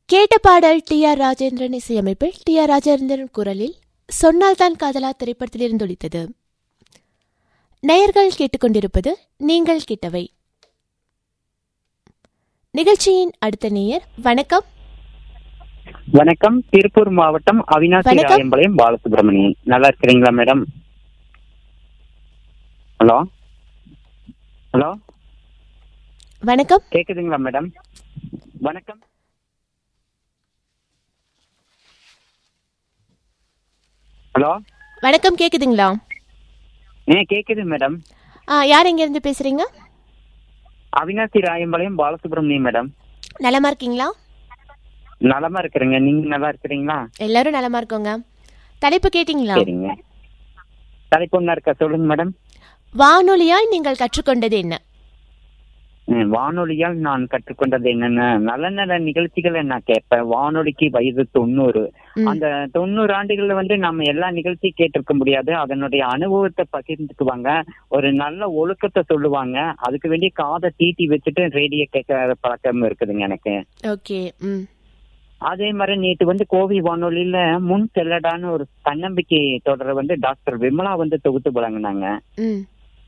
கேட்ட பாடல் D R Rajendran இசையமைப்பில் டி ஆர் ராஜேந்திரன் குரலில் சொன்னால் தான் காதலா திரைப்படத்திலிருந்து ஒலித்தது நேயர்கள் கேட்டுக்கொண்டிருப்பது நீங்கள் கேட்டவை நிகழ்ச்சியின் அடுத்த நேயர் வணக்கம் வணக்கம் திருப்பூர் மாவட்டம் அவினாசி வணக்கம். ராயம்பாளையம் பாலசுப்ரமணியன் நல்லா இருக்கிறீங்களா மேடம் ஹலோ ஹலோ வணக்கம் கேக்குதுங்களா மேடம் வணக்கம் ஹலோ வணக்கம் கேக்குதுங்களா ஏ கேக்குது மேடம் ஆ யார் எங்கேருந்து பேசுறீங்க அவினாசி ராயம்பாளையம் பாலசுப்ரமணியம் மேடம் நலமா இருக்கீங்களா நலமா இருக்கிறேங்க நீங்க நல்லா இருக்கிறீங்களா எல்லாரும் நலமா இருக்கோங்க தலைப்பு கேட்டீங்களா சரிங்க தலைப்பு ஒண்ணா இருக்கா சொல்லுங்க மேடம் வானொலியால் நீங்கள் கற்றுக்கொண்டது என்ன ம், வானொலியால் நான் கற்றுக்கொண்டது என்னென்ன நல்ல நல்ல நிகழ்ச்சிகளை நான் கேட்பேன் வானொலிக்கு வயது தொண்ணூறு ம். அந்த தொண்ணூறு ஆண்டுகள்ல வந்து நம்ம எல்லா நிகழ்ச்சியும் கேட்டிருக்க முடியாது அதனுடைய அனுபவத்தை பகிர்ந்துக்குவாங்க ஒரு நல்ல ஒழுக்கத்தை சொல்லுவாங்க அதுக்கு வேண்டிய காதை தீட்டி வச்சுட்டு ரேடியோ கேட்கற பழக்கம் இருக்குதுங்க எனக்கு ஓகே ம் அதே மாதிரி நேற்று வந்து கோவி வானொலியில முன் செல்லடான்னு ஒரு தன்னம்பிக்கை தொடரை வந்து டாக்டர் விமலா வந்து தொகுத்து வழங்கினாங்க ம்